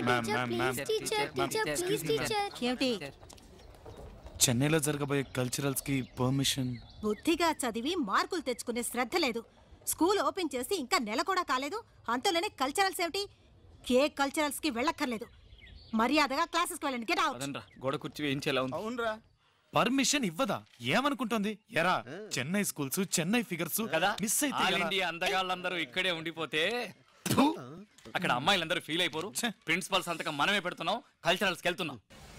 Ma'am, teacher ma'am, please ma'am. Teacher teacher please teacher ఏమిటి చెన్నైలో జరగబోయే కల్చరల్స్ కి పర్మిషన్ బుద్ధిగా చదివి మార్కులు తెచ్చుకునే శ్రద్ధ లేదు స్కూల్ ఓపెన్ చేసి ఇంకా నెల కూడా కాలేదు అంతలోనే కల్చరల్స్ ఏమిటి ఏ కల్చరల్స్ కి వెళ్ళక్కర్లేదు మర్యాదగా క్లాసెస్ కి వెళ్ళండి గెట్ అవుట్ అదనరా గోడ కుర్చీ వేయించేలా ఉంది అవునరా పర్మిషన్ ఇవ్వదా ఏమనుకుంటోంది ఎరా చెన్నై స్కూల్స్ చెన్నై ఫిగర్స్ కదా మిస్ అయితే ఆల్ ఎలా? ఇండియా అందగాళ్ళందరూ ఇక్కడే ఉండిపోతే ఫు, అక్కడ అమ్మాయిలందరూ ఫీల్ అయిపోరు ఛే. ప్రిన్సిపల్ సంతకం మనమే పెడుతున్నాం కల్చరల్స్కి వెళ్తున్నాం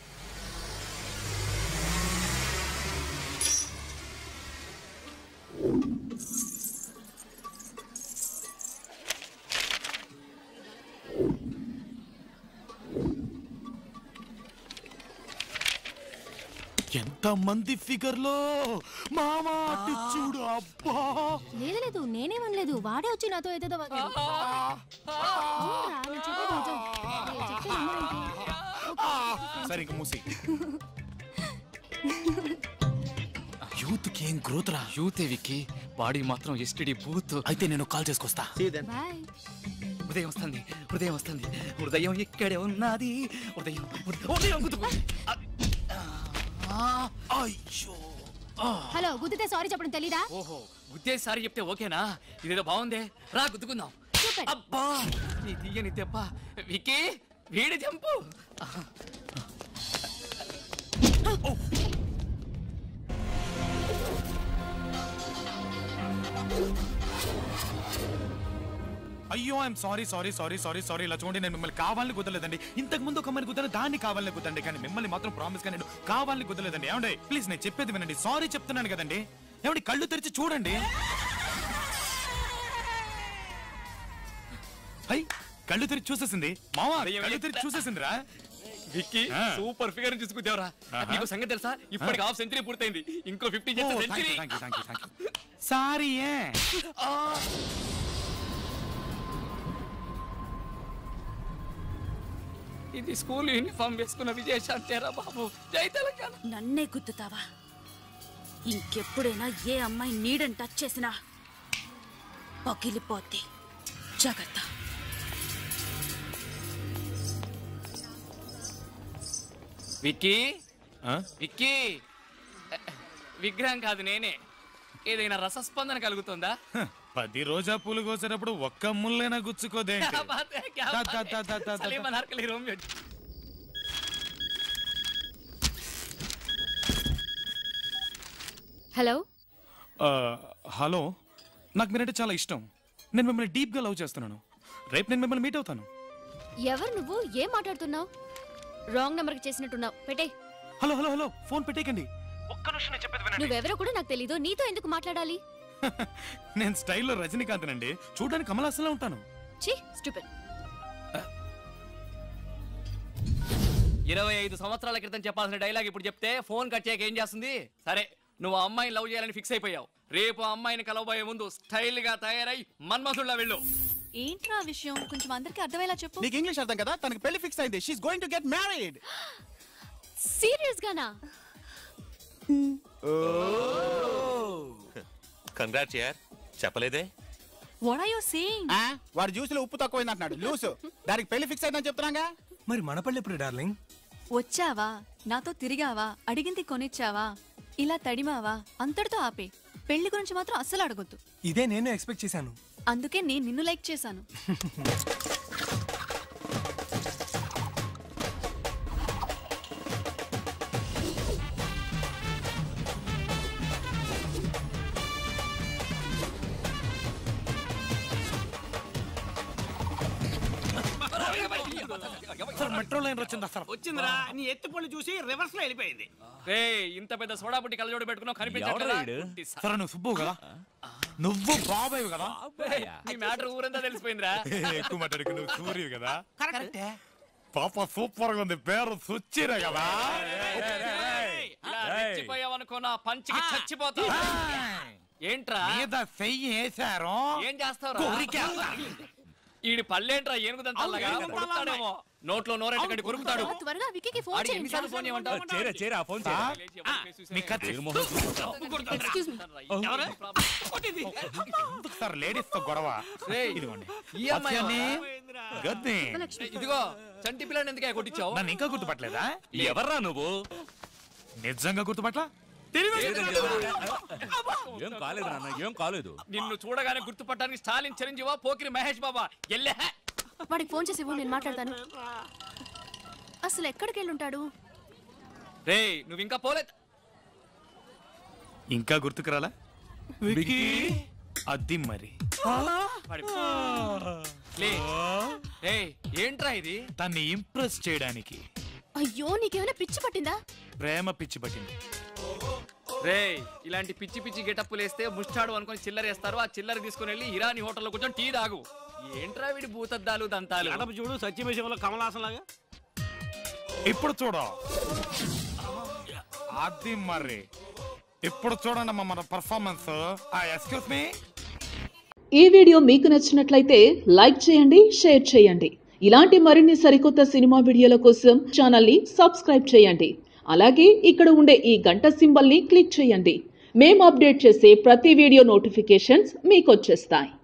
ఎంత మంది ఫిగర్ లో మామా అటు చూడు అబ్బా లేదు లేదు నేనేమనలేదు వాడే వచ్చి నాతో ఏదేదో వాగాడు. అవునురా, నేను చెప్పేది నిజం. నేను చెప్తే నమ్మరేంటి? సరే ఇంక మూసి యూత్ కి ఏం గ్రోత్ రా యూత్ విక్కి బాడీ మాత్రం ఎస్టిడి బూత్ అయితే నేను కాల్ చేసుకొస్తా సీ దెన్ బాయ్ హృదయం వస్తుంది హృదయం వస్తుంది హృదయం ఇక్కడే ఉన్నది హృదయం హృదయం- హృదయం గుద్దుకుంది. అయ్యో హలో గుద్దితే సారీ చెప్పడం తెలీదా ఓహో గుద్దేసారి చెప్తే ఓకేనా ఇదేదో బాగుందే రా గుద్దుకుందాం Super. అబ్బా నీ తీయని దెబ్బ వికీ వీడి జంపు అయ్యో I'm sorry sorry sorry sorry sorry ఇలా చూడండి నేను మిమ్మల్ని కావాలని కుదరలేదండి ఇంతకు ముందు ఒక అమ్మాయిని కుదరని దాన్ని కావాలని కుదండి కానీ మిమ్మల్ని మాత్రం ప్రామిస్ గా నేను కావాలని కుదరలేదండి ఏమండి ప్లీజ్ నేను చెప్పేది వినండి సారీ చెప్తున్నాను కదండి ఏమండి కళ్ళు తెరిచి చూడండి హై కళ్ళు తెరిచి చూసేసింది మావా కళ్ళు తెరిచి చూసేసిందిరా విక్కీ ఆ. సూపర్ ఫిగర్ చూసుకుందేవరా ఆహా. నీకు సంగతి తెలుసా ఇప్పటికి హాఫ్ సెంచరీ పూర్తయింది ఇంకో ఫిఫ్టీ చేస్తే సెంచరీ సారీ ఏ ఇది స్కూల్ యూనిఫామ్ వేసుకున్న విజయశాంతేరా బాబు జై తెలంగాణ నన్నే గుద్దుతావా ఇంకెప్పుడైనా ఏ అమ్మాయి నీడని టచ్ చేసినా పగిలిపోద్ది జాగ్రత్త విక్కీ విక్కీ విగ్రహం కాదు నేనే ఏదైనా రసస్పందన కలుగుతుందా పది రోజా పూలు కోసేటప్పుడు ఒక్క ముళ్ళైనా గుచ్చుకోదే क्या बात है क्या ता, बात ता, ता, ता, ता, है ता, सलीम ता। अनारकली रोमियो హలో ఆ, హలో నాకు మీరంటే చాలా ఇష్టం నేను మిమ్మల్ని డీప్ గా లవ్ చేస్తున్నాను రేపు నేను మిమ్మల్ని మీట్ అవుతాను ఎవరు నువ్వు ఏం మాట్లాడుతున్నావు రాంగ్ నెంబర్ కి చేసినట్టున్నావు పెట్టే హలో హలో హలో ఫోన్ పెట్టేకండి ఒక్క నిమిషం నేను చెప్పేది వినండి నువ్వెవరో కూడా నాకు తెలీదు నీతో ఎందుకు మాట్లాడాలి నేను స్టైల్లో రజనీకాంత్ అండి చూడడానికి కమలాసంలో ఉంటాను ఛీ స్టూపిడ్ ఇరవై ఐదు సంవత్సరాల క్రితం చెప్పాల్సిన డైలాగ్ ఇప్పుడు చెప్తే ఫోన్ కట్ చేయక ఏం చేస్తుంది సరే నువ్వు ఆ అమ్మాయిని లవ్ చేయాలని ఫిక్స్ అయిపోయావు రేపు ఆ అమ్మాయిని కలవబోయే ముందు స్టైల్ గా తయారై మన్మధుల్లా వెళ్ళు ఏంట్రా ఆ విషయం కొంచెం అందరికి అర్థమయ్యేలా చెప్పు నీకు ఇంగ్లీష్ అర్థం కదా తనకి పెళ్లి ఫిక్స్ అయింది she's going to get married serious గానా కంగ్రాట్స్ యార్ చెప్పలేదే వాట్ ఆర్ యు సేయింగ్ వాడు జ్యూస్ లో ఉప్పు తక్కువైంది అంటున్నాడు లూసు దానికి పెళ్లి ఫిక్స్ అయిందని చెప్తున్నాగా మరి మన పళ్ళు ఎప్పుడు డార్లింగ్ వచ్చావా నాతో తిరిగావా అడిగింది కొనిచ్చావా ఇలా తడిమావా అంతటితో ఆపే పెళ్లి గురించి మాత్రం అస్సలు అడగొద్దు ఇదే నేను ఎక్స్పెక్ట్ చేశాను అందుకే నేను నిన్ను లైక్ చేశాను సార్ మెట్రో లైన్ వచ్చిందా సార్ వచ్చిందిరా నీ ఎత్తుపళ్ళు చూసి రివర్స్ లో వెళ్ళిపోయింది రే ఇంత పెద్ద సోడా బుట్టి కళ్ళజోడు పెట్టుకున్నావు కనిపించట్లేదా? సరే నువ్వు సుబ్బు కదా నువ్వు బాబాయ్ కదా రేయ్, నీ మ్యాటర్ ఊరంతా తెలిసిపోయిందిరా ఎక్కువ మాట్లాడుకు నువ్వు సూర్యు కదా కరెక్టే పాప సూపర్ గా ఉంది పేరు సుచ్చిరే కదా ఇలా రెచ్చిపోయావనుకో నా పంచికి చచ్చిపోతావు ఏంట్రా మీద చెయ్యి వేశారు ఏం చేస్తావు కొరికేస్తా. ఈడి పళ్ళేంట్రా ఏనుగుదంతాలాగా అవును, ఏనుగుదంతాలా కొరుకుతాడేమో నోట్లో నోరెట్టకండి కొరుకుతాడు ఆ, త్వరగా విక్కీకి ఫోన్ ఆడికి చేయండి ఎన్నిసార్లు ఫోన్ చేయమంటావు చేరా చేరా ఫోన్ సార్, మీ కత్తి ఎక్స్క్యూజ్ మీ ఎవరు? కొట్టింది. ఎందుకు సార్ లేడీస్ తో గొడవ రేయ్, ఇదిగోండి ఈ అమ్మాయి పచ్చని పోయిందిరా. గద్ది ఇదిగో చంటి పిల్లని ఎందుకే కొట్టించావు నన్ను ఇంకా గుర్తుపట్టలేదా ఎవర్రా నువ్వు నిజంగా గుర్తుపట్ల ఏం కాలేదు నాన్న ఏం కాలేదు నిన్ను చూడగానే గుర్తుపట్టడానికి స్టాలిన్ చిరంజీవా పోకిరి మహేష్ బాబా ఎల్లే వాడికి ఫోన్ చేసి ఇవ్వు నేను మాట్లాడతాను అసలు ఎక్కడికి వెళ్ళి ఉంటాడు రేయ్ నువ్వు ఇంకా పోలేదు ఇంకా గుర్తుకురాలా అది మరి వాడి- లే రేయ్ ఏంట్రా ఇది తన్ని ఇంప్రెస్ చేయడానికి అయ్యో నీకేమైనా పిచ్చి పట్టిందా ప్రేమ పిచ్చి పట్టింది రేయ్ ఇలాంటి పిచ్చి పిచ్చి గెటప్పులు వేస్తే ముష్టాడు అనుకొని చిల్లర వేస్తారు ఆ చిల్లర తీసుకుని వెళ్ళి ఇరానీ హోటల్లో కూర్చొని టీ తాగు ఏంట్రా వీడి భూతద్దాలు దంతాలు గడప చూడు సత్యమేశంలో కమలాసన్ లాగా ఇప్పుడు చూడ అది మరి ఇప్పుడు చూడండి అమ్మ మన పర్ఫార్మెన్స్ ఆ ఎక్స్క్యూస్ మీ ఈ వీడియో మీకు నచ్చినట్లయితే లైక్ చేయండి షేర్ చేయండి ఇలాంటి మరిన్ని సరికొత్త సినిమా వీడియోల కోసం ఛానల్ని సబ్స్క్రైబ్ చేయండి అలాగే ఇక్కడ ఉండే ఈ గంట సింబల్ని క్లిక్ చేయండి మేము అప్డేట్ చేసే ప్రతి వీడియో నోటిఫికేషన్స్ మీకు వచ్చేస్తాయి